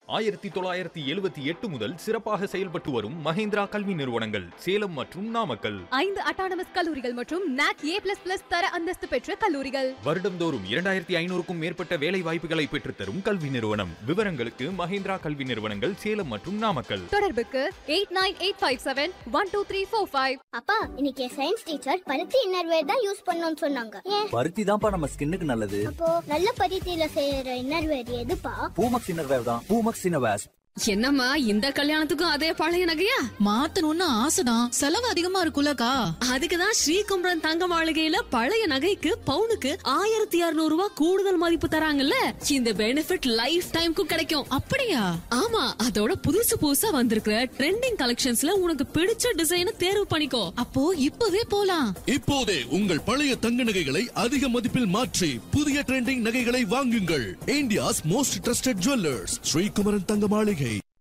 ஆயிரத்தி தொள்ளாயிரத்தி எழுபத்தி எட்டு முதல் சிறப்பாக செயல்பட்டு வரும் மஹேந்திரா கல்வி நிறுவனங்கள் சேலம் மற்றும் நாமக்கல் ஐந்து அட்டானமஸ் கல்லூரிகள் மற்றும் நாக் ஏ பிளஸ் பிளஸ் தர அந்தஸ்து பெற்ற கல்லூரிகள் வருடந்தோறும் இரண்டாயிரத்தி ஐநூறுக்கும் மேற்பட்ட வேலை வாய்ப்புகளை பெற்றுத்தரும் கல்வி நிறுவனம் விவரங்களுக்கு மஹேந்திரா கல்வி நிறுவனங்கள் சேலம் மற்றும் நாமக்கல் தொடர்புக்கு eight nine eight five seven one two three four five அப்பா இன்னைக்கு சயின்ஸ் டீச்சர் பருத்தி இன்னர்வேர் தான் யூஸ் பண்ணணும்னு சொன்னாங்க ஏன் பருத்தி தான்ப்பா நம்ம ஸ்கின்னுக்கு நல்லது அப்போ நல்ல பருத்தியில செய்யற இன்னர்வேர் எதுப்பா பூமக்ஸ் இன்னர்வேர் தான் பூமக்ஸ் இன்னர்வேர்ஸ் என்னம்மா இந்த கல்யாணத்துக்கும் அதே பழைய நகையா மாத்தணும்னு ஆசைதான் செலவு அதிகமா இருக்குல்லக்கா அதுக்குதான் ஸ்ரீகுமரன் தங்க மாளிகையில பழைய நகைக்கு பவுனுக்கு ஆயிரத்தி இருநூறு ரூபாய் கூடுதல் மதிப்பு தராங்கல்ல இந்த பெனிஃபிட் லைஃப் டைம்க்கும் கிடைக்கும் அப்படியா ஆமா அதோட புதுசு புதுசா வந்திருக்கிற ட்ரெண்டிங் கலெக்ஷன்ஸ்ல உனக்கு பிடிச்ச டிசைனை தேர்வு பண்ணிக்கோ அப்போ இப்பவே போலாம் இப்போதே உங்கள் பழைய தங்க நகைகளை அதிக மதிப்பில் மாற்றி புதிய ட்ரெண்டிங் நகைகளை வாங்குங்கள் India's most trusted jewellers Srikumaran Thanga Maligai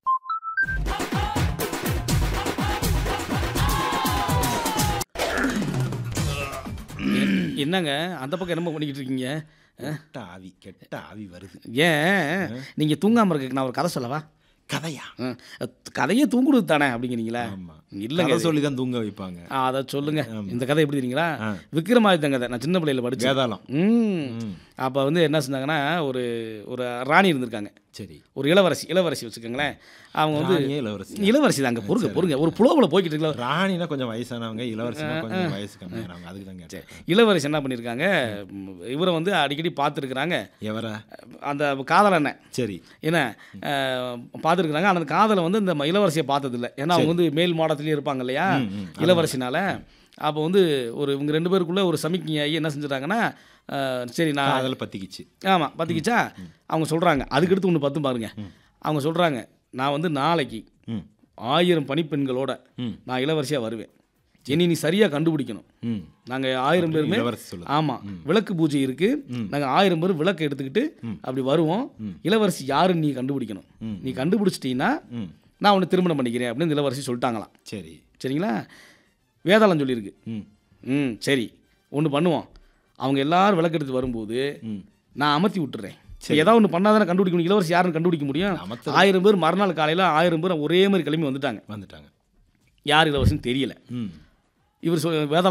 என்னங்க அந்த பக்கம் என்னமோ பண்ணிக்கிட்டு இருக்கீங்க கெட்ட ஆவி கெட்ட ஆவி வருது ஏன் நீங்கள் தூங்காமல் இருக்கு நான் ஒரு கதை சொல்லவா கதையா ம், கதையே தூங்குறது தானே அப்படிங்கிறீங்களா ஆமா இல்லைங்க கதை சொல்லி தான் தூங்க வைப்பாங்க ஆ, அதை சொல்லுங்க ஆமா. இந்த கதை எப்படி தெரியுங்களா ஆ. விக்ரமாதித்தன் கதை நான் சின்ன பிள்ளையில படிச்சேன் வேதாளம் ம் ம். அப்போ வந்து என்ன செஞ்சாங்கன்னா ஒரு ஒரு ராணி இருந்திருக்காங்க சரி ஒரு இளவரசி இளவரசி வச்சுக்கோங்களேன் அவங்க வந்து ராணியே இளவரசி இளவரசி தாங்க பொறுங்க பொறுங்க ஒரு புலவில் போய்கிட்டு இருக்கல ராணினா கொஞ்சம் வயசானவங்க இளவரசினா கொஞ்சம் வயசு கம்மியானவங்க அதுக்கு தான் கேட்டேன் இளவரசி என்ன பண்ணியிருக்காங்க ம், இவரை வந்து அடிக்கடி பார்த்துருக்குறாங்க எவரா அந்த காதலனை சரி என்ன பார்த்துருக்குறாங்க அந்த காதலை வந்து இந்த ம- இளவரசியை பார்த்ததில்ல ஏன்னா அவங்க வந்து மேல் மாடத்துலேயே இருப்பாங்க இல்லையா ம், ம். இளவரசினால அப்போ வந்து ஒரு இவங்க ரெண்டு பேருக்குள்ள ஒரு சமிக்ஞை ஆகி என்ன செஞ்சுட்டாங்கன்னா அஹ், சரி நான் அதில் பத்திக்கிச்சு ஆமாம் பார்த்திக்கிச்சா அவங்க சொல்கிறாங்க அதுக்கடுத்து ஒன்று பத்தும் பாருங்க அவங்க சொல்கிறாங்க நான் வந்து நாளைக்கு ம் ஆயிரம் பணிப்பெண்களோட ம். நான் இளவரசியாக வருவேன் இனி நீ சரியாக கண்டுபிடிக்கணும் ம் நாங்கள் ஆயிரம் பேருமே இளவரசி சொல்லுது. ஆமாம் விளக்கு பூஜை இருக்குது நாங்கள் ஆயிரம் பேர் விளக்கு எடுத்துக்கிட்டு அப்படி வருவோம் இளவரசி யாருன்னு நீ கண்டுபிடிக்கணும் நீ கண்டுபிடிச்சிட்டீங்கன்னா ம் நான் உன்னை திருமணம் பண்ணிக்கிறேன் அப்படின்னு இந்த இளவரசி சொல்லிட்டாங்களாம் சரி சரிங்களா வேதாளம் சொல்லியிருக்கு ம் ம் சரி ஒன்று பண்ணுவோம் அவங்க எல்லாரும் விளக்கு எடுத்து வரும்போது ம் நான் அமர்த்தி விட்டுறேன் சரி ஏதாவது ஒன்று பண்ணாதானே கண்டுபிடிக்க முடியும் இளவரசி யாருன்னு கண்டுபிடிக்க முடியும் அமர்த்தல. ஆயிரம் பேர் மறுநாள் காலையில் ஆயிரம் பேர் ஒரே மாதிரி கிளம்பி வந்துட்டாங்க வந்துட்டாங்க யார் இளவரசின்னு தெரியல ம் இவர் சொல் வேதாளம்